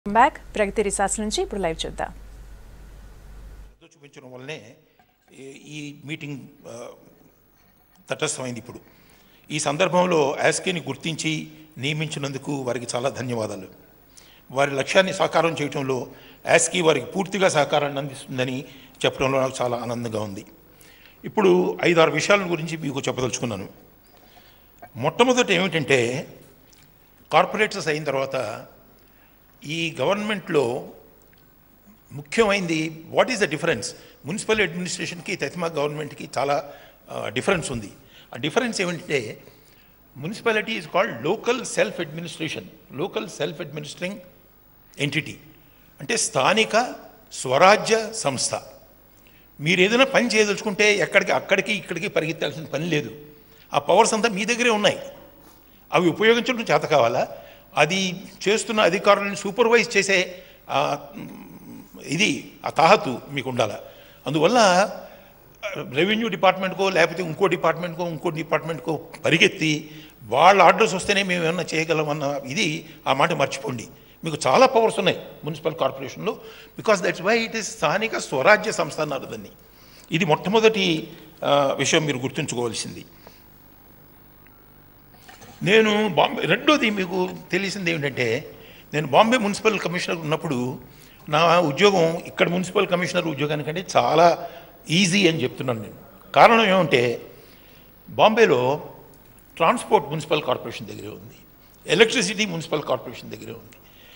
back ప్రగతి resorts నుంచి ఇప్పుడు live చూద్దాం శ్రద్ధ చూపించడం వల్లనే ఈ- ఈ మీటింగ్ ఆ, తటస్థమైంది ఇప్పుడు ఈ సందర్భంలో యాస్కేని గుర్తించి నియమించినందుకు వారికి చాలా ధన్యవాదాలు వారి లక్ష్యాన్ని సాకారం చేయడంలో యాస్కీ వారికి పూర్తిగా సహకారాన్ని అందిస్తుందని చెప్పడంలో నాకు చాలా ఆనందంగా ఉంది ఇప్పుడు ఐదారు విషయాల గురించి మీకు చెప్పదలుచుకున్నాను మొట్టమొదటి ఏమిటంటే కార్పొరేటర్స్ అయిన తర్వాత ఈ గవర్నమెంట్లో ముఖ్యమైనది what is the difference municipal అడ్మినిస్ట్రేషన్కి తెతిమా గవర్నమెంట్కి చాలా డిఫరెన్స్ ఉంది ఆ డిఫరెన్స్ ఏమంటే municipality is called local self administration local self administering entity అంటే స్థానిక స్వరాజ్య సంస్థ మీరు ఏదైనా పని చేయదలుచుకుంటే ఎక్కడికి అక్కడికి ఇక్కడికి పరిగెత్తాల్సిన పని లేదు ఆ పవర్స్ అంతా మీ దగ్గరే ఉన్నాయి అవి ఉపయోగించడం చేత కావాలా అది చేస్తున్న అధికారులను సూపర్వైజ్ చేసే ఆ, ఇది ఆ తాహతు మీకు ఉండాలి అందువల్ల రెవెన్యూ డిపార్ట్మెంట్కో లేకపోతే ఇంకో డిపార్ట్మెంట్కో ఇంకో డిపార్ట్మెంట్కో పరిగెత్తి వాళ్ళ ఆర్డర్స్ వస్తేనే మేము ఏమన్నా చేయగలమన్న ఇది ఆ మాట మర్చిపోండి మీకు చాలా పవర్స్ ఉన్నాయి మున్సిపల్ కార్పొరేషన్లో because that's why it is స్థానిక స్వరాజ్య సంస్థ అన్నారు దాన్ని ఇది మొట్టమొదటి ఆ, విషయం మీరు గుర్తుంచుకోవాల్సింది నేను బాంబే రెండోది మీకు తెలిసింది ఏమిటంటే నేను బాంబే మున్సిపల్ కమిషనర్ ఉన్నప్పుడు నా ఉద్యోగం ఇక్కడ మున్సిపల్ కమిషనర్ ఉద్యోగానికంటే చాలా ఈజీ అని చెప్తున్నాను నేను కారణం ఏమంటే బాంబేలో ట్రాన్స్పోర్ట్ మున్సిపల్ కార్పొరేషన్ దగ్గరే ఉంది ఎలక్ట్రిసిటీ మున్సిపల్ కార్పొరేషన్ దగ్గరే ఉంది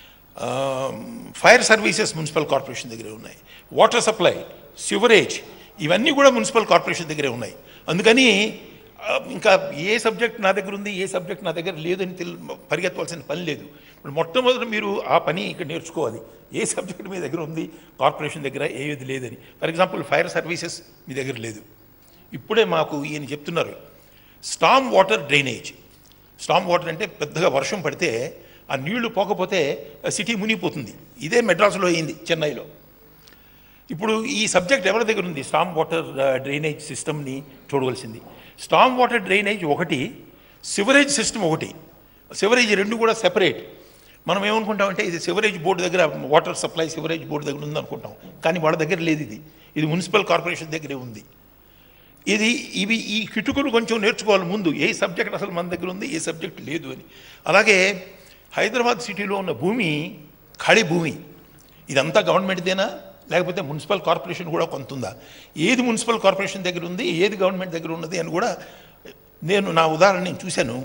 ఫైర్ సర్వీసెస్ మున్సిపల్ కార్పొరేషన్ దగ్గరే ఉన్నాయి వాటర్ సప్లై సివరేజ్ ఇవన్నీ కూడా మున్సిపల్ కార్పొరేషన్ దగ్గరే ఉన్నాయి అందుకని ఆ, ఇంకా ఏ సబ్జెక్ట్ నా దగ్గర ఉంది ఏ సబ్జెక్ట్ నా దగ్గర లేదని తెల్ పరిగెత్తవలసిన పని లేదు ఇప్పుడు మొట్టమొదటి మీరు ఆ పని ఇక్కడ నేర్చుకోవాలి ఏ సబ్జెక్ట్ మీ దగ్గర ఉంది కార్పొరేషన్ దగ్గర ఏది లేదని ఫర్ ఎగ్జాంపుల్ ఫైర్ సర్వీసెస్ మీ దగ్గర లేదు ఇప్పుడే మాకు ఈయన చెప్తున్నారు storm water drainage storm water అంటే పెద్దగా వర్షం పడితే ఆ నీళ్లు పోకపోతే సిటీ మునిగిపోతుంది ఇదే మెడ్రాస్లో అయింది చెన్నైలో ఇప్పుడు ఈ సబ్జెక్ట్ ఎవరి దగ్గర ఉంది స్టామ్ వాటర్ డ్రైనేజ్ సిస్టమ్ని చూడవలసింది స్టామ్ వాటర్ డ్రైనేజ్ ఒకటి సివరేజ్ సిస్టమ్ ఒకటి సివరేజ్ రెండు కూడా సెపరేట్ మనం ఏమనుకుంటామంటే ఇది సివరేజ్ బోర్డు దగ్గర వాటర్ సప్లై సివరేజ్ బోర్డు దగ్గర ఉంది అనుకుంటాం కానీ వాళ్ళ దగ్గర లేదు ఇది ఇది మున్సిపల్ కార్పొరేషన్ దగ్గరే ఉంది ఇది ఇవి ఈ కిటుకులు కొంచెం నేర్చుకోవాలి ముందు ఏ సబ్జెక్ట్ అసలు మన దగ్గర ఉంది ఏ సబ్జెక్ట్ లేదు అని అలాగే హైదరాబాద్ సిటీలో ఉన్న భూమి ఖాళీ భూమి ఇదంతా గవర్నమెంట్దేనా లేకపోతే మున్సిపల్ కార్పొరేషన్ కూడా కొంత ఉందా ఏది మున్సిపల్ కార్పొరేషన్ దగ్గర ఉంది ఏది గవర్నమెంట్ దగ్గర ఉన్నది అని కూడా నేను నా ఉదాహరణ నేను చూశాను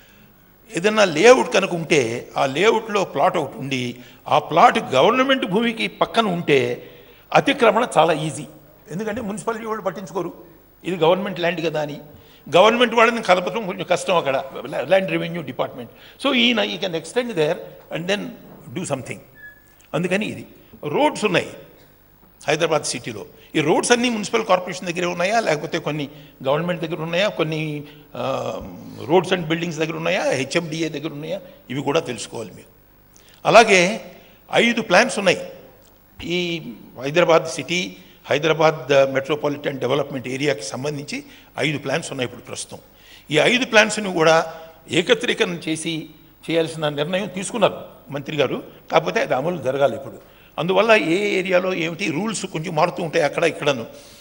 ఏదన్నా లేఅవుట్ కనుక ఉంటే ఆ లేఅవుట్లో ప్లాట్ ఒకటి ఉండి ఆ ప్లాట్ గవర్నమెంట్ భూమికి పక్కన ఉంటే అతిక్రమణ చాలా ఈజీ ఎందుకంటే మున్సిపాలిటీ వాళ్ళు పట్టించుకోరు ఇది గవర్నమెంట్ ల్యాండ్ కదా అని గవర్నమెంట్ వాళ్ళని కలపడం కొంచెం కష్టం అక్కడ ల్యాండ్ రెవెన్యూ డిపార్ట్మెంట్ సో ఈయన ఈ can extend there and then do something అందుకని ఇది రోడ్స్ ఉన్నాయి హైదరాబాద్ సిటీలో ఈ రోడ్స్ అన్నీ మున్సిపల్ కార్పొరేషన్ దగ్గరే ఉన్నాయా లేకపోతే కొన్ని గవర్నమెంట్ దగ్గర ఉన్నాయా కొన్ని రోడ్స్ అండ్ బిల్డింగ్స్ దగ్గర ఉన్నాయా హెచ్ఎండిఏ దగ్గర ఉన్నాయా ఇవి కూడా తెలుసుకోవాలి మీరు అలాగే ఐదు ప్లాన్స్ ఉన్నాయి ఈ Hyderabad city Hyderabad metropolitan development ఏరియాకి సంబంధించి ఐదు ప్లాన్స్ ఉన్నాయి ఇప్పుడు ప్రస్తుతం ఈ ఐదు ప్లాన్స్ని కూడా ఏకత్రీకరణ చేసి చేయాల్సిన నిర్ణయం తీసుకున్నారు మంత్రి గారు కాకపోతే అది అమలు జరగాలి ఇప్పుడు అందువల్ల ఏ ఏరియాలో ఏమిటి రూల్స్ కొంచెం మారుతూ ఉంటాయి అక్కడ ఇక్కడను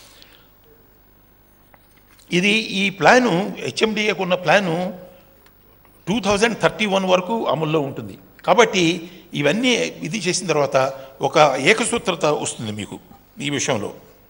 ఇది ఈ ప్లాను హెచ్ఎండిఏకు ఉన్న plan two thousand thirty one వరకు అమల్లో ఉంటుంది కాబట్టి ఇవన్నీ ఇది చేసిన తర్వాత ఒక ఏకసూత్రత వస్తుంది మీకు ఈ విషయంలో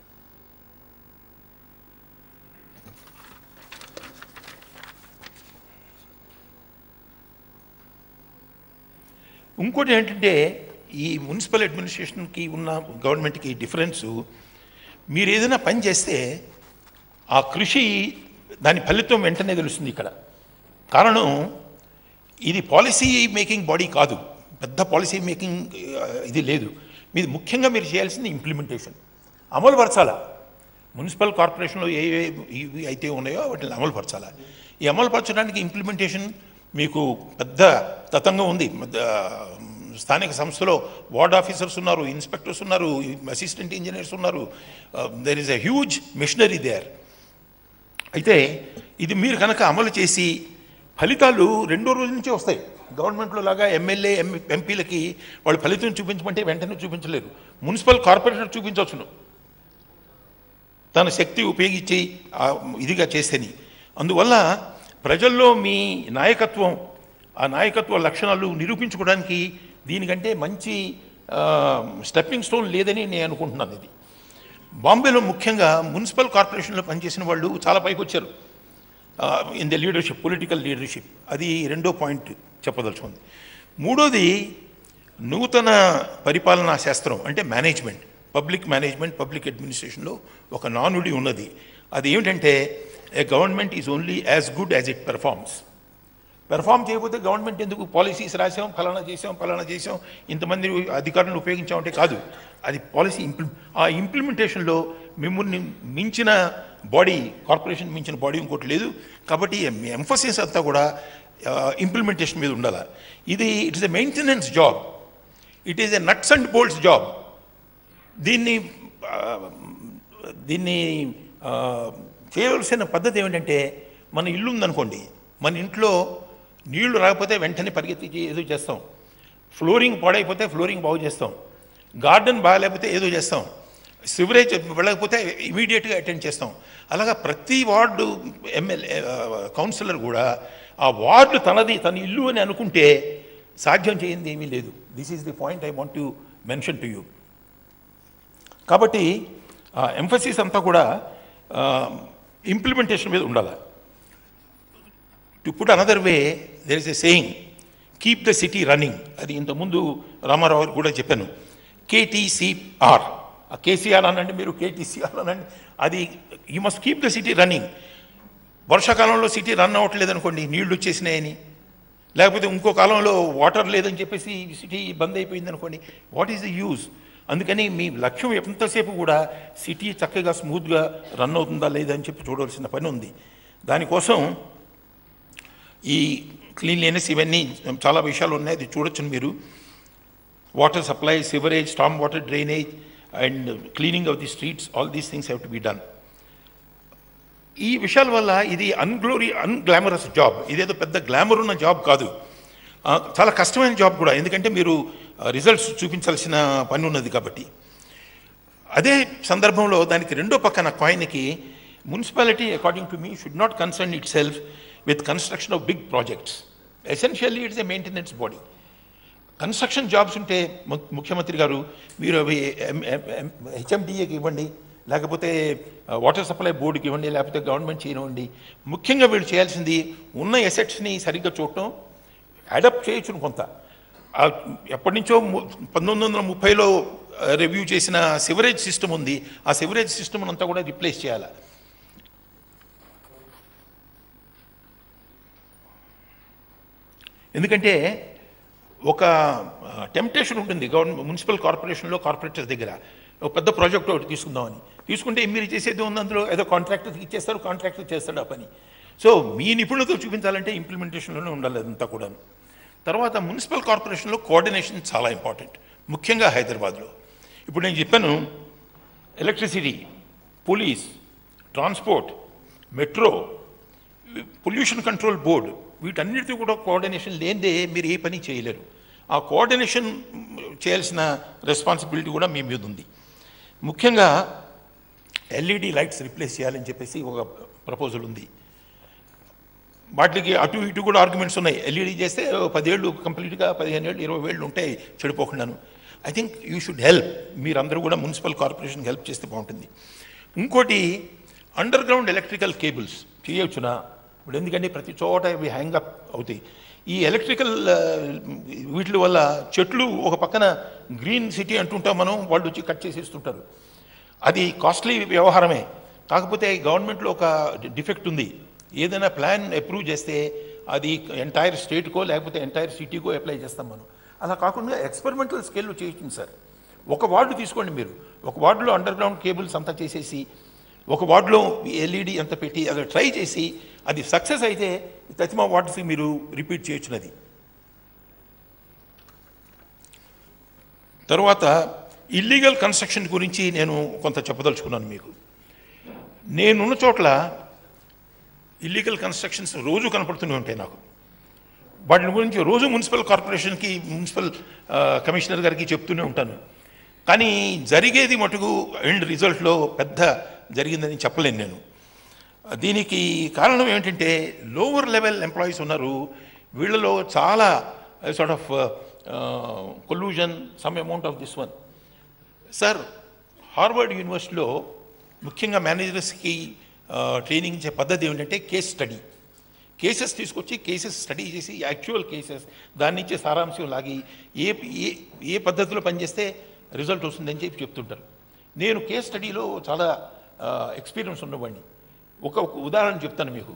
ఇంకోటి ఏంటంటే ఈ మున్సిపల్ అడ్మినిస్ట్రేషన్కి ఉన్న గవర్నమెంట్కి డిఫరెన్సు మీరు ఏదైనా పని చేస్తే ఆ కృషి దాని ఫలితం వెంటనే తెలుస్తుంది ఇక్కడ కారణం ఇది పాలసీ మేకింగ్ బాడీ కాదు పెద్ద పాలసీ మేకింగ్ ఆ, ఇది లేదు మీది ముఖ్యంగా మీరు చేయాల్సింది ఇంప్లిమెంటేషన్ అమలు పరచాలా మున్సిపల్ కార్పొరేషన్లో ఏ ఏ ఇవి అయితే ఉన్నాయో వాటిని అమలు పరచాలా ఈ అమలు పరచడానికి ఇంప్లిమెంటేషన్ మీకు పెద్ద తతంగం ఉంది మధ్య, స్థానిక సంస్థలో వార్డ్ ఆఫీసర్స్ ఉన్నారు ఇన్స్పెక్టర్స్ ఉన్నారు అసిస్టెంట్ ఇంజనీర్స్ ఉన్నారు there is a huge machinery there అయితే ఇది మీరు కనుక అమలు చేసి ఫలితాలు రెండో రోజు నుంచే వస్తాయి గవర్నమెంట్లో లాగా ఎమ్మెల్యే ఎం ఎంపీలకి వాళ్ళు ఫలితం చూపించమంటే వెంటనే చూపించలేరు మున్సిపల్ కార్పొరేషన్ చూపించవచ్చును తన శక్తి ఉపయోగించి ఆ ఇదిగా చేస్తేని అందువల్ల ప్రజల్లో మీ నాయకత్వం ఆ నాయకత్వ లక్షణాలు నిరూపించుకోవడానికి దీనికంటే మంచి స్టెప్పింగ్ స్టోన్ లేదని నేను అనుకుంటున్నాను ఇది బాంబేలో ముఖ్యంగా మున్సిపల్ కార్పొరేషన్లో పనిచేసిన వాళ్ళు చాలా పైకి వచ్చారు in the leadership political leadership అది రెండో పాయింట్ చెప్పదలుచుకుంది మూడోది నూతన పరిపాలనా శాస్త్రం అంటే మేనేజ్మెంట్ పబ్లిక్ మేనేజ్మెంట్ పబ్లిక్ అడ్మినిస్ట్రేషన్లో ఒక నానుడి ఉన్నది అది ఏమిటంటే a government is only as good as it performs perform చేయకపోతే గవర్నమెంట్ ఎందుకు పాలసీస్ రాసాం ఫలానా చేసాం ఫలానా చేసాం ఇంతమంది అధికారులను ఉపయోగించామంటే కాదు అది పాలసీ ఇంప్లి ఆ ఇంప్లిమెంటేషన్లో మిమ్మల్ని మించిన బాడీ కార్పొరేషన్ మించిన బాడీ ఇంకోటి లేదు కాబట్టి ఎంఫోసిస్ అంతా కూడా ఇంప్లిమెంటేషన్ మీద ఉండాలి ఇది it's a maintenance job it is a nuts and bolts job దీన్ని ఆ, దీన్ని ఆ, చేయవలసిన పద్ధతి ఏమిటంటే మన ఇల్లు ఉందనుకోండి మన ఇంట్లో నీళ్లు రాకపోతే వెంటనే పరిగెత్తి ఏదో చేస్తాం ఫ్లోరింగ్ పాడైపోతే ఫ్లోరింగ్ బాగు చేస్తాం గార్డెన్ బాగాలేకపోతే ఏదో చేస్తాం సివరేజ్ వెళ్ళకపోతే ఇమీడియట్గా అటెండ్ చేస్తాం అలాగా ప్రతి వార్డు ఎమ్మెల్యే కౌన్సిలర్ కూడా ఆ వార్డు తనది తన ఇల్లు అని అనుకుంటే సాధ్యం చేయింది ఏమీ లేదు this is the point I want to mention to you కాబట్టి ఎంఫసిస్ అంతా కూడా ఇంప్లిమెంటేషన్ మీద ఉండాలి to put another way there is a saying keep the city running అది ఇంతకుముందు రామారావు గారు కూడా చెప్పాను కేటీసీఆర్ ఆ కేసీఆర్ అనండి మీరు కేటీసీఆర్ అనండి అది you must keep the city running వర్షాకాలంలో సిటీ రన్ అవ్వట్లేదు అనుకోండి నీళ్లు వచ్చేసినాయని లేకపోతే ఇంకో కాలంలో వాటర్ లేదని చెప్పేసి సిటీ బంద్ అయిపోయింది అనుకోండి వాట్ ఈస్ ద యూజ్ అందుకని మీ లక్ష్యం ఎంతసేపు కూడా సిటీ చక్కగా స్మూత్గా రన్ అవుతుందా లేదా అని చెప్పి చూడవలసిన పని ఉంది దానికోసం ఈ క్లీన్లీనెస్ ఇవన్నీ చాలా విషయాలు ఉన్నాయి అది చూడొచ్చు మీరు water supply sewerage storm water drainage and cleaning of the streets all these things have to be done ఈ విషయాల వల్ల ఇది అన్గ్లోరీ అన్గ్లామరస్ జాబ్ ఇదేదో పెద్ద గ్లామర్ ఉన్న జాబ్ కాదు ఆ, చాలా కష్టమైన జాబ్ కూడా ఎందుకంటే మీరు రిజల్ట్స్ చూపించాల్సిన పని ఉన్నది కాబట్టి అదే సందర్భంలో దానికి రెండో పక్కన కాయిన్కి municipality according to me should not concern itself with construction of big projects essentially it's a maintenance body construction jobs ఉంటే ము- ముఖ్యమంత్రి గారు మీరు అవి హెచ్ఎండిఏకి ఇవ్వండి లేకపోతే వాటర్ సప్లై బోర్డుకి ఇవ్వండి లేకపోతే గవర్నమెంట్ చేయనివ్వండి ముఖ్యంగా వీళ్ళు చేయాల్సింది ఉన్న ఎసెట్స్ని సరిగ్గా చూడటం అడాప్ట్ చేయొచ్చును కొంత ఆ ఎప్పటి నుంచో ము- పంతొమ్మిది వందల ముప్పైలో రివ్యూ చేసిన సివరేజ్ సిస్టమ్ ఉంది ఆ సివరేజ్ సిస్టమ్ అంతా కూడా రిప్లేస్ చేయాలి ఎందుకంటే ఒక టెంప్టేషన్ ఉంటుంది గవర్నమెంట్ మున్సిపల్ కార్పొరేషన్లో కార్పొరేటర్స్ దగ్గర ఒక పెద్ద ప్రాజెక్ట్ ఒకటి తీసుకుందామని తీసుకుంటే మీరు చేసేది ఉంది అందులో ఏదో కాంట్రాక్టర్కి ఇచ్చేస్తారు కాంట్రాక్టర్ చేస్తాడు ఆ పని సో మీ నిపుణులతో చూపించాలంటే ఇంప్లిమెంటేషన్లోనే ఉండాలి అదంతా కూడా తర్వాత మున్సిపల్ కార్పొరేషన్లో కోఆర్డినేషన్ చాలా ఇంపార్టెంట్ ముఖ్యంగా హైదరాబాద్లో ఇప్పుడు నేను చెప్పాను electricity police transport metro pollution control board వీటన్నిటితో కూడా కోఆర్డినేషన్ లేనిదే మీరు ఏ పని చేయలేరు ఆ కోఆర్డినేషన్ చేయాల్సిన రెస్పాన్సిబిలిటీ కూడా మీ మీద ఉంది ముఖ్యంగా ఎల్ఈడి లైట్స్ రిప్లేస్ చేయాలని చెప్పేసి ఒక ప్రపోజల్ ఉంది వాటికి అటు ఇటు కూడా ఆర్గ్యుమెంట్స్ ఉన్నాయి ఎల్ఈడి చేస్తే ఓ పదేళ్ళు కంప్లీట్గా పదిహేను ఏళ్ళు ఇరవై ఏళ్ళు ఉంటాయి చెడిపోకుండాను I think you should help మీరందరూ కూడా మున్సిపల్ కార్పొరేషన్కి హెల్ప్ చేస్తే బాగుంటుంది ఇంకోటి అండర్ గ్రౌండ్ ఎలక్ట్రికల్ కేబుల్స్ చేయవచ్చునా ఇప్పుడు ఎందుకంటే ప్రతి చోట ఇవి హ్యాంగ్ అప్ అవుతాయి ఈ ఎలక్ట్రికల్ వీటి వల్ల చెట్లు ఒక పక్కన గ్రీన్ సిటీ అంటుంటాం మనం వాళ్ళు వచ్చి కట్ చేసేస్తుంటారు అది కాస్ట్లీ వ్యవహారమే కాకపోతే గవర్నమెంట్లో ఒక డిఫెక్ట్ ఉంది ఏదైనా ప్లాన్ అప్రూవ్ చేస్తే అది ఎంటైర్ స్టేట్కో లేకపోతే ఎంటైర్ సిటీకో అప్లై చేస్తాం మనం అలా కాకుండా ఎక్స్పెరిమెంటల్ స్కేల్లో చేయొచ్చు సార్ ఒక వార్డు తీసుకోండి మీరు ఒక వార్డులో అండర్ గ్రౌండ్ కేబుల్స్ అంతా చేసేసి ఒక వార్డులో ఎల్ఈడి అంత పెట్టి అది ట్రై చేసి అది సక్సెస్ అయితే తతిమా వార్డ్స్కి మీరు రిపీట్ చేయొచ్చునది తర్వాత ఇల్లీగల్ కన్స్ట్రక్షన్ గురించి నేను కొంత చెప్పదలుచుకున్నాను మీకు నేనున్న చోట్ల ఇల్లీగల్ కన్స్ట్రక్షన్స్ రోజు కనపడుతూనే ఉంటాయి నాకు వాటి గురించి రోజు మున్సిపల్ కార్పొరేషన్కి మున్సిపల్ ఆ, కమిషనర్ గారికి చెప్తూనే ఉంటాను కానీ జరిగేది మటుకు ఎండ్ రిజల్ట్లో పెద్ద జరిగిందని చెప్పలేను నేను దీనికి కారణం ఏమిటంటే లోవర్ లెవెల్ ఎంప్లాయీస్ ఉన్నారు వీళ్ళలో చాలా sort of collusion some amount of this one sir Harvard యూనివర్సిటీలో ముఖ్యంగా మేనేజర్స్కి ట్రైనింగ్ ఇచ్చే పద్ధతి ఏమిటంటే కేస్ స్టడీ కేసెస్ తీసుకొచ్చి కేసెస్ స్టడీ చేసి యాక్చువల్ కేసెస్ దాని నుంచి సారాంశం లాగి ఏ ఏ ఏ పద్ధతిలో పనిచేస్తే రిజల్ట్ వస్తుందని చెప్పి చెప్తుంటారు నేను కేస్ స్టడీలో చాలా ఎక్స్పీరియన్స్ ఉన్నవాడిని ఒక ఒక ఉదాహరణ చెప్తాను మీకు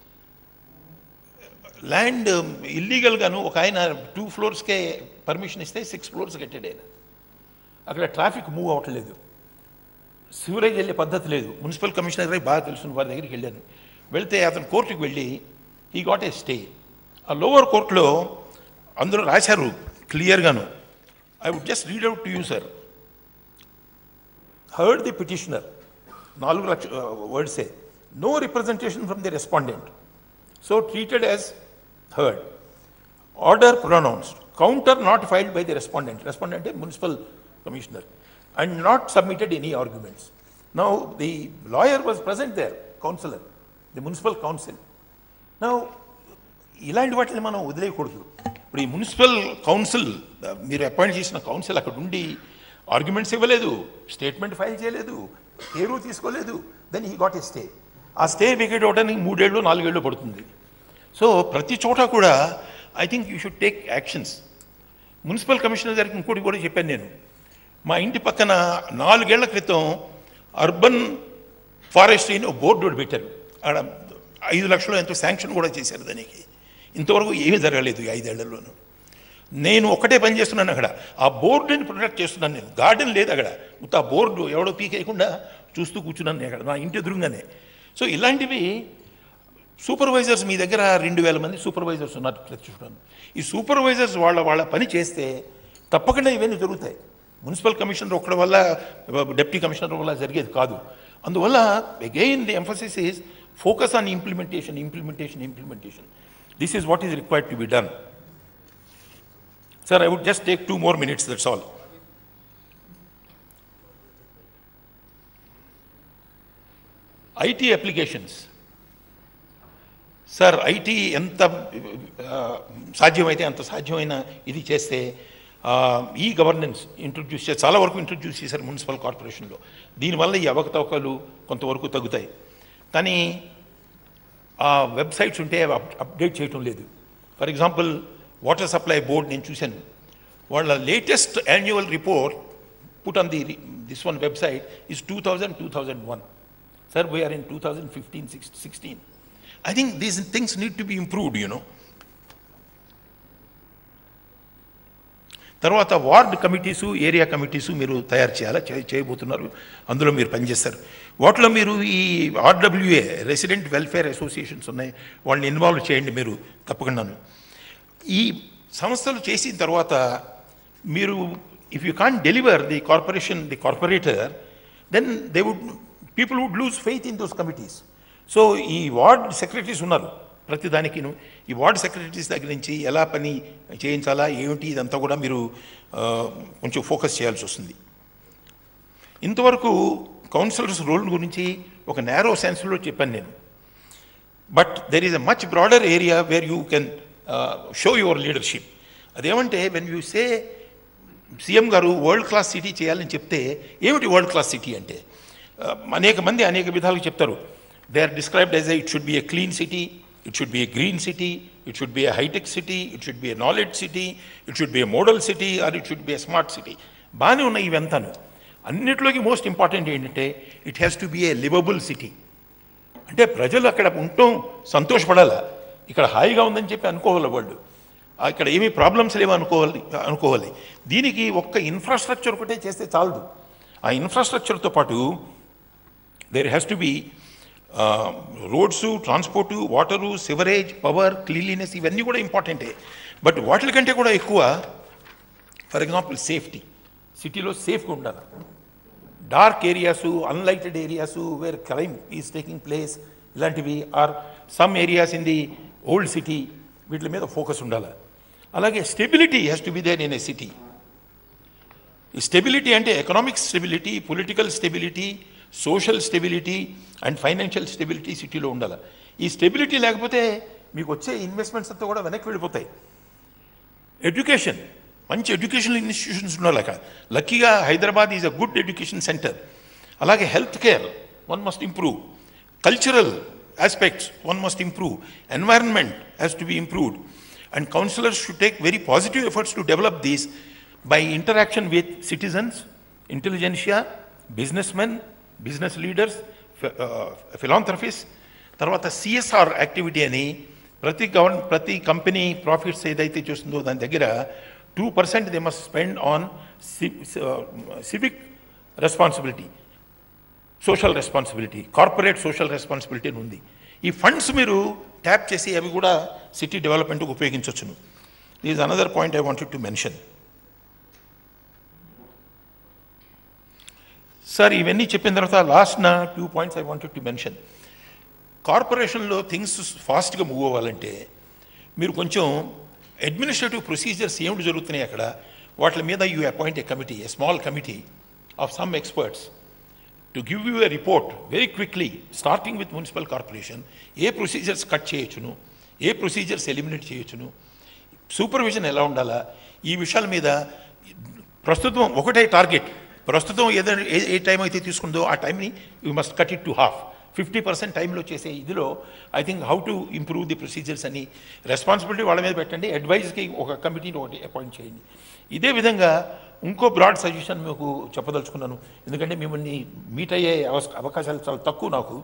ల్యాండ్ ఇల్లీగల్గాను ఒక ఆయన టూ ఫ్లోర్స్కే పర్మిషన్ ఇస్తే సిక్స్ ఫ్లోర్స్ కట్టాడు ఆయన అక్కడ ట్రాఫిక్ మూవ్ అవ్వట్లేదు సివరేజ్ వెళ్ళే పద్ధతి లేదు మున్సిపల్ కమిషనర్ గారికి బాగా తెలుసు వారి దగ్గరికి వెళ్ళాను వెళ్తే అతను కోర్టుకు వెళ్ళి ఈ గాట్ ఏ స్టే ఆ లోవర్ కోర్టులో అందరూ రాశారు క్లియర్గాను I would just read out to you sir heard the petitioner నాలుగు లక్ష వర్డ్సే no representation from the respondent so treated as heard order pronounced counter not filed by the respondent respondent municipal commissioner and not submitted any arguments now the lawyer was present there councillor the municipal council now ఇలాంటి వాటిని మనం వదిలేయకూడదు ఇప్పుడు ఈ municipal council మీరు appoint చేసిన council అక్కడ ఉండి ఆర్గ్యుమెంట్స్ ఇవ్వలేదు స్టేట్మెంట్ ఫైల్ చేయలేదు పేరు తీసుకోలేదు then he got a stay ఆ స్టే వికెట్ అవడానికి మూడేళ్ళు నాలుగేళ్ళు పడుతుంది సో ప్రతి చోట కూడా I think you should take actions municipal commissioner గారికి ఇంకోటి కూడా చెప్పాను నేను మా ఇంటి పక్కన నాలుగేళ్ల క్రితం అర్బన్ ఫారెస్ట్రీ అని ఒక బోర్డు ఒకటి పెట్టారు ఆడ ఐదు లక్షలు ఎంతో శాంక్షన్ కూడా చేశారు దానికి ఇంతవరకు ఏమీ జరగలేదు ఈ ఐదేళ్లలోనూ నేను ఒకటే పని చేస్తున్నాను అక్కడ ఆ బోర్డుని ప్రొటెక్ట్ చేస్తున్నాను నేను గార్డెన్ లేదు అక్కడ ఉత్త ఆ బోర్డు ఎవడో పీకేయకుండా చూస్తూ కూర్చున్నాను నేను అక్కడ నా ఇంటి ఎదురుగానే సో ఇలాంటివి సూపర్వైజర్స్ మీ దగ్గర రెండు వేల మంది సూపర్వైజర్స్ ఉన్నారు ప్రతి చోట ఈ సూపర్వైజర్స్ వాళ్ళ వాళ్ళ పని చేస్తే తప్పకుండా ఇవన్నీ జరుగుతాయి మున్సిపల్ కమిషనర్ ఒక్కడి వల్ల డెప్యూటీ కమిషనర్ వల్ల జరిగేది కాదు అందువల్ల again the emphasis is focus on implementation implementation implementation this is what is required to be done sir I would just take two more minutes that's all IT applications sir IT ఎంత ఆ, సాధ్యమైతే అంత సాధ్యమైన ఇది చేస్తే e governance introduce చేసి చాలా వరకు ఇంట్రొడ్యూస్ చేశారు మున్సిపల్ కార్పొరేషన్లో దీనివల్ల ఈ అవకతవకలు కొంతవరకు తగ్గుతాయి కానీ ఆ వెబ్సైట్స్ ఉంటే అవి అప్- అప్డేట్ చేయటం లేదు for example water supply board నేను చూశాను వాళ్ళ latest annual report put on the this one website is two thousand two thousand one sir we're in two thousand fifteen six sixteen I think these things need to be improved you know తర్వాత ward committees area committees మీరు తయారు చేయాలా చే- చేయబోతున్నారు అందులో మీరు పనిచేస్తారు వాటిలో మీరు ఈ ఆర్డబ్ల్యూఏ రెసిడెంట్ వెల్ఫేర్ అసోసియేషన్స్ ఉన్నాయి వాళ్ళని ఇన్వాల్వ్ చేయండి మీరు తప్పకుండాను ఈ సంస్థలు చేసిన తర్వాత మీరు if you can deliver the corporation the corporator then they would people would lose faith in those committees so ఈ వార్డ్ సెక్రటరీస్ ఉన్నారు ప్రతి దానికిను ఈ వార్డ్ సెక్రటరీస్ దగ్గర నుంచి ఎలా పని చేయించాలా ఏమిటి ఇదంతా కూడా మీరు ఆ, కొంచెం ఫోకస్ చేయాల్సి వస్తుంది ఇంతవరకు కౌన్సిలర్స్ రోల్ గురించి ఒక నేరో సెన్స్లో చెప్పాను నేను but there is a much broader area where you can show your leadership అదేమంటే వెన్ యూ సే సీఎం గారు వరల్డ్ క్లాస్ సిటీ చేయాలని చెప్తే ఏమిటి వరల్డ్ క్లాస్ సిటీ అంటే Uh, అనేక మంది అనేక విధాలుగా చెప్తారు they are described as it should be a clean city it should be a green city it should be a hitech city it should be a knowledge city it should be a model city or it should be a smart city బాగానే ఉన్నాయి ఇవంతాను అన్నిట్లోకి most important ఏంటంటే it has to be a livable city అంటే ప్రజలు అక్కడ ఉండటం సంతోషపడాలా ఇక్కడ హాయిగా ఉందని చెప్పి అనుకోవాలి వాళ్ళు ఆ ఇక్కడ ఏమీ ప్రాబ్లమ్స్ లేవు అనుకోవాలి అనుకోవాలి దీనికి ఒక్క ఇన్ఫ్రాస్ట్రక్చర్ ఒకటే చేస్తే చాలదు ఆ ఇన్ఫ్రాస్ట్రక్చర్తో పాటు there has to be roads transport water sewerage power cleanliness ఇవన్నీ కూడా ఇంపార్టెంటే బట్ వాటి కంటే కూడా ఎక్కువ ఫర్ ఎగ్జాంపుల్ సేఫ్టీ సిటీలో సేఫ్గా ఉండాలి dark areas unlighted areas where crime is taking place ఇలాంటివి are some areas in the old city వీటి మీద ఫోకస్ ఉండాలి అలాగే stability has to be there in a city ఈ స్టెబిలిటీ అంటే economic stability political stability social stability and financial stability సిటీలో ఉండాలి ఈ స్టెబిలిటీ లేకపోతే మీకు వచ్చే ఇన్వెస్ట్మెంట్స్ అంతా కూడా వెనక్కి వెళ్ళిపోతాయి ఎడ్యుకేషన్ మంచి ఎడ్యుకేషనల్ ఇన్స్టిట్యూషన్స్ ఉండాలి అక్కడ లక్కీగా Hyderabad is a good education centre అలాగే health care one must improve cultural aspects one must improve environment has to be improved and councillors should take very positive efforts to develop these by interaction with citizens intelligentsia business men business leaders philanthropies తర్వాత CSR activity అని ప్రతి గవర్న ప్రతి company profits ఏదైతే చూస్తుందో దాని దగ్గర two percent they must spend on civic responsibility social responsibility corporate social responsibility అని ఉంది ఈ ఫండ్స్ మీరు ట్యాప్ చేసి అవి కూడా సిటీ డెవలప్మెంట్కి ఉపయోగించవచ్చును is another point I wanted to mention sir ఇవన్నీ చెప్పిన తర్వాత లాస్ట్ నా two points I wanted to mention కార్పొరేషన్లో థింగ్స్ ఫాస్ట్గా మూవ్ అవ్వాలంటే మీరు కొంచెం అడ్మినిస్ట్రేటివ్ ప్రొసీజర్స్ ఏమిటి జరుగుతున్నాయి అక్కడ వాటి మీద you appoint a committee a small committee of some experts to give you a report very quickly starting with municipal corporation ఏ ప్రొసీజర్స్ కట్ చేయొచ్చును ఏ ప్రొసీజర్స్ ఎలిమినేట్ చేయొచ్చును సూపర్విజన్ ఎలా ఉండాలా ఈ విషయాల మీద ప్రస్తుతం ఒకటే టార్గెట్ ప్రస్తుతం ఏదైనా ఏ ఏ టైం అయితే తీసుకుందో ఆ టైంని you must cut it to half fifty percent టైంలో చేసే ఇదిలో I think how to improve the procedures అని రెస్పాన్సిబిలిటీ వాళ్ళ మీద పెట్టండి అడ్వైజ్కి ఒక కమిటీని ఒకటి అపాయింట్ చేయండి ఇదే విధంగా ఇంకో బ్రాడ్ సజెషన్ మీకు చెప్పదలుచుకున్నాను ఎందుకంటే మిమ్మల్ని మీట్ అయ్యే అవస్- అవకాశాలు చాలా తక్కువ నాకు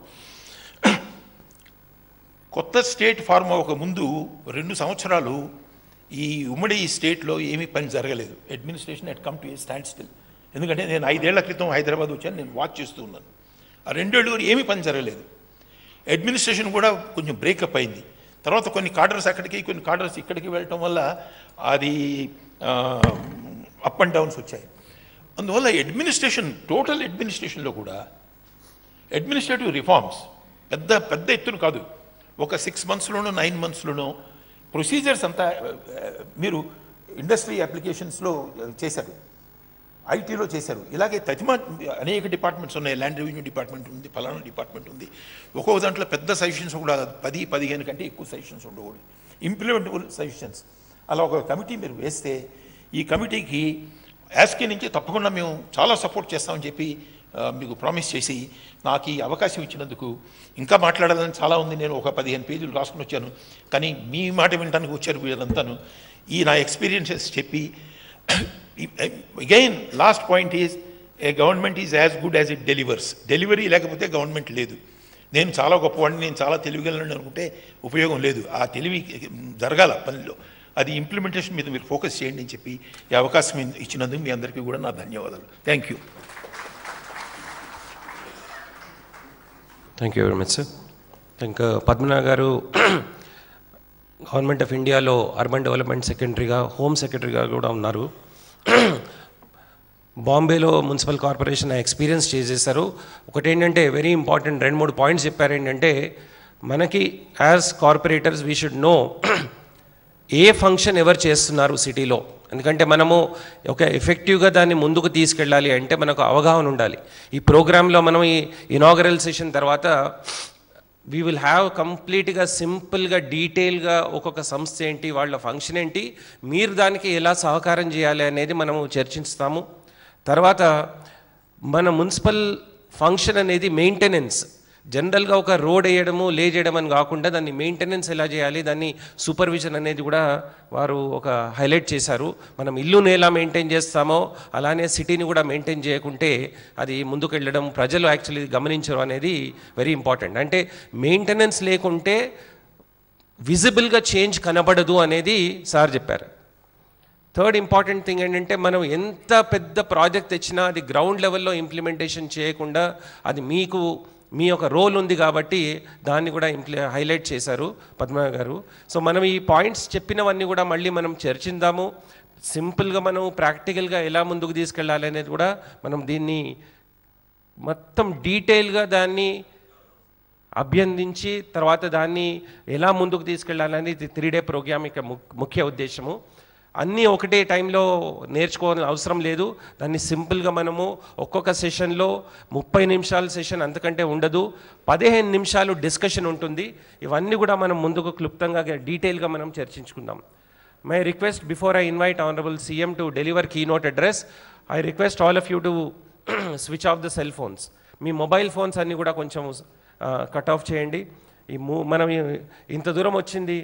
కొత్త స్టేట్ ఫార్మ్ అవ్వక ముందు రెండు సంవత్సరాలు ఈ ఉమ్మడి స్టేట్లో ఏమీ పని జరగలేదు administration at come to a standstill ఎందుకంటే నేను ఐదేళ్ల క్రితం హైదరాబాద్ వచ్చాను నేను వాచ్ చేస్తూ ఉన్నాను ఆ రెండేళ్ళు కూడా ఏమీ పని జరగలేదు అడ్మినిస్ట్రేషన్ కూడా కొంచెం బ్రేకప్ అయింది తర్వాత కొన్ని కార్డర్స్ అక్కడికి కొన్ని కార్డర్స్ ఇక్కడికి వెళ్ళటం వల్ల అది అప్ అండ్ డౌన్స్ వచ్చాయి అందువల్ల అడ్మినిస్ట్రేషన్ టోటల్ అడ్మినిస్ట్రేషన్లో కూడా అడ్మినిస్ట్రేటివ్ రిఫార్మ్స్ పెద్ద పెద్ద ఎత్తున కాదు ఒక సిక్స్ మంత్స్లోనో నైన్ మంత్స్లోనో ప్రొసీజర్స్ అంతా ఆ, మీరు ఇండస్ట్రీ అప్లికేషన్స్లో చేశారు ఐటీలో చేశారు ఇలాగే తతిమా అనేక డిపార్ట్మెంట్స్ ఉన్నాయి ల్యాండ్ రెవెన్యూ డిపార్ట్మెంట్ ఉంది ఫలానా డిపార్ట్మెంట్ ఉంది ఒక్కొక్క దాంట్లో పెద్ద సజెషన్స్ కూడా పది పదిహేను కంటే ఎక్కువ సజెషన్స్ ఉండకూడదు ఇంప్లిమెంటబుల్ సజెషన్స్ అలా ఒక కమిటీ మీరు వేస్తే ఈ కమిటీకి యాస్కే నుంచి తప్పకుండా మేము చాలా సపోర్ట్ చేస్తామని చెప్పి ఆ, మీకు ప్రామిస్ చేసి నాకు ఈ అవకాశం ఇచ్చినందుకు ఇంకా మాట్లాడాలని చాలా ఉంది నేను ఒక పదిహేను పేజీలు రాసుకుని వచ్చాను కానీ మీ మాట వినడానికి వచ్చారు వీళ్ళంతాను ఈ నా ఎక్స్పీరియన్సెస్ చెప్పి again last point is a government is as good as it delivers delivery లేకపోతే గవర్నమెంట్ లేదు నేను చాలా గొప్పవాడిని నేను చాలా తెలివిగలను అనుకుంటే ఉపయోగం లేదు ఆ తెలివి జరగాల పనిలో అది ఇంప్లిమెంటేషన్ మీద మీరు ఫోకస్ చేయండి అని చెప్పి ఈ అవకాశం ఇచ్చినందుకు మీ అందరికీ కూడా నా ధన్యవాదాలు thank you thank you very much sir ఇంకా పద్మనాభ గారు గవర్నమెంట్ ఆఫ్ ఇండియాలో అర్బన్ డెవలప్మెంట్ సెక్రటరీగా హోమ్ సెక్రటరీగా కూడా ఉన్నారు బాంబేలో మున్సిపల్ కార్పొరేషన్ ఎక్స్పీరియన్స్ చేసేసారు ఒకటేంటంటే వెరీ ఇంపార్టెంట్ రెండు మూడు పాయింట్స్ చెప్పారు ఏంటంటే మనకి as corporators we should know a function ఎవరు చేస్తున్నారు సిటీలో ఎందుకంటే మనము ఒక ఎఫెక్టివ్గా దాన్ని ముందుకు తీసుకెళ్ళాలి అంటే మనకు అవగాహన ఉండాలి ఈ ప్రోగ్రాంలో మనం ఈ ఇనాగరల్ సెషన్ తర్వాత వీ విల్ హ్యావ్ కంప్లీట్గా సింపుల్గా డీటెయిల్గా ఒక్కొక్క సంస్థ ఏంటి వాళ్ళ ఫంక్షన్ ఏంటి మీరు దానికి ఎలా సహకారం చేయాలి అనేది మనము చర్చిస్తాము తర్వాత మన మున్సిపల్ ఫంక్షన్ అనేది మెయింటెనెన్స్ జనరల్గా ఒక రోడ్ వేయడము లే చేయడం అని కాకుండా దాన్ని మెయింటెనెన్స్ ఎలా చేయాలి దాన్ని సూపర్విజన్ అనేది కూడా వారు ఒక హైలైట్ చేశారు మనం ఇల్లుని ఎలా మెయింటైన్ చేస్తామో అలానే సిటీని కూడా మెయింటైన్ చేయకుంటే అది ముందుకు వెళ్ళడం ప్రజలు యాక్చువల్లీ గమనించరు అనేది వెరీ ఇంపార్టెంట్ అంటే మెయింటెనెన్స్ లేకుంటే విజిబుల్గా చేంజ్ కనబడదు అనేది సార్ చెప్పారు థర్డ్ ఇంపార్టెంట్ థింగ్ ఏంటంటే మనం ఎంత పెద్ద ప్రాజెక్ట్ తెచ్చినా అది గ్రౌండ్ లెవెల్లో ఇంప్లిమెంటేషన్ చేయకుండా అది మీకు మీ యొక్క రోల్ ఉంది కాబట్టి దాన్ని కూడా ఇంప్లి హైలైట్ చేశారు పద్మ గారు సో మనం ఈ పాయింట్స్ చెప్పినవన్నీ కూడా మళ్ళీ మనం చర్చిందాము సింపుల్గా మనం ప్రాక్టికల్గా ఎలా ముందుకు తీసుకెళ్ళాలి అనేది కూడా మనం దీన్ని మొత్తం డీటెయిల్గా దాన్ని అభ్యర్థించి తర్వాత దాన్ని ఎలా ముందుకు తీసుకెళ్ళాలనేది త్రీ డే ప్రోగ్రామ్ యొక్క ము- ముఖ్య ఉద్దేశము అన్నీ ఒకటే టైంలో నేర్చుకోవాలని అవసరం లేదు దాన్ని సింపుల్గా మనము ఒక్కొక్క సెషన్లో ముప్పై నిమిషాల సెషన్ అంతకంటే ఉండదు పదిహేను నిమిషాలు డిస్కషన్ ఉంటుంది ఇవన్నీ కూడా మనం ముందుకు క్లుప్తంగా డీటెయిల్గా మనం చర్చించుకుందాం my request before I invite honourable CM to deliver keynote address I request all of you to switch off the cell phones మీ మొబైల్ ఫోన్స్ అన్నీ కూడా కొంచెం కట్ ఆఫ్ చేయండి ఈ మూ మనం ఈ- ఇంత దూరం వచ్చింది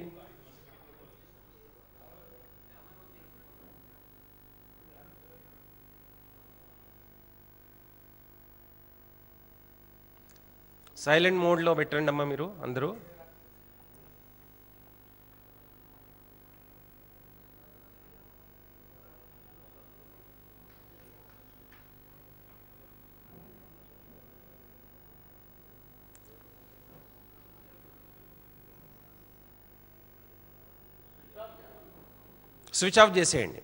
సైలెంట్ మోడ్లో పెట్టండి అమ్మా మీరు అందరూ స్విచ్ ఆఫ్ చేసేయండి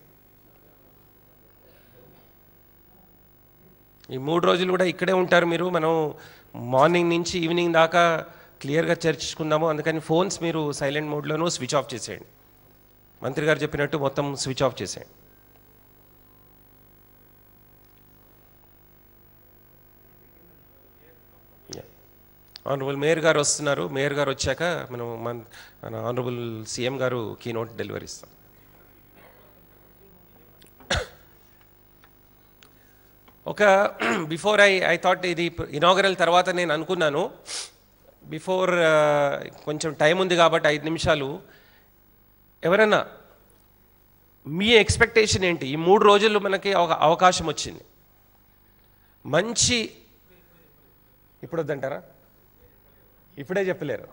ఈ మూడు రోజులు కూడా ఇక్కడే ఉంటారు మీరు మనం మార్నింగ్ నుంచి ఈవినింగ్ దాకా క్లియర్గా చర్చించుకుందాము అందుకని ఫోన్స్ మీరు సైలెంట్ మోడ్లోనూ స్విచ్ ఆఫ్ చేసేయండి మంత్రి గారు చెప్పినట్టు మొత్తం స్విచ్ ఆఫ్ చేసేయండి ఆనరబుల్ మేయర్ గారు వస్తున్నారు మేయర్ గారు వచ్చాక మనం మన మన ఆనరబుల్ సీఎం గారు కీనోట్ డెలివరీ ఇస్తాం ఒక బిఫోర్ ఐ ఐ థాట్ ఇది ఇనాగరల్ తర్వాత నేను అనుకున్నాను బిఫోర్ కొంచెం టైం ఉంది కాబట్టి ఐదు నిమిషాలు ఎవరన్నా మీ ఎక్స్పెక్టేషన్ ఏంటి ఈ మూడు రోజులు మనకి ఒక అవకాశం వచ్చింది మంచి ఇప్పుడు వద్దంటారా ఇప్పుడే చెప్పలేరు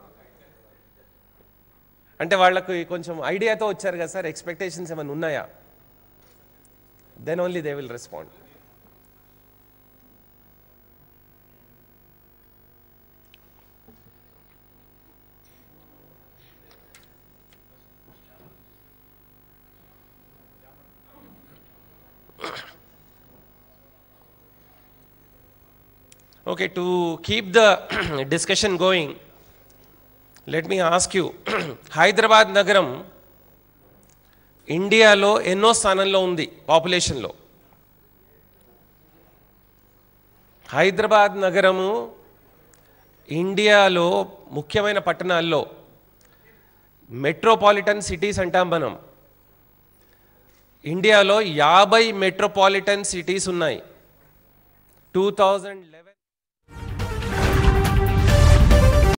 అంటే వాళ్ళకు కొంచెం ఐడియాతో వచ్చారు కదా సార్ ఎక్స్పెక్టేషన్స్ ఏమైనా ఉన్నాయా then only they will respond Okay, to keep the discussion going, let me ask you Hyderabad నగరం ఇండియాలో ఎన్నో స్థానంలో ఉంది పాపులేషన్లో హైదరాబాద్ నగరము ఇండియాలో ముఖ్యమైన పట్టణాల్లో మెట్రోపాలిటన్ సిటీస్ అంటాం మనం ఇండియాలో యాభై మెట్రోపాలిటన్ సిటీస్ ఉన్నాయి టూ థౌజండ్ లెవెన్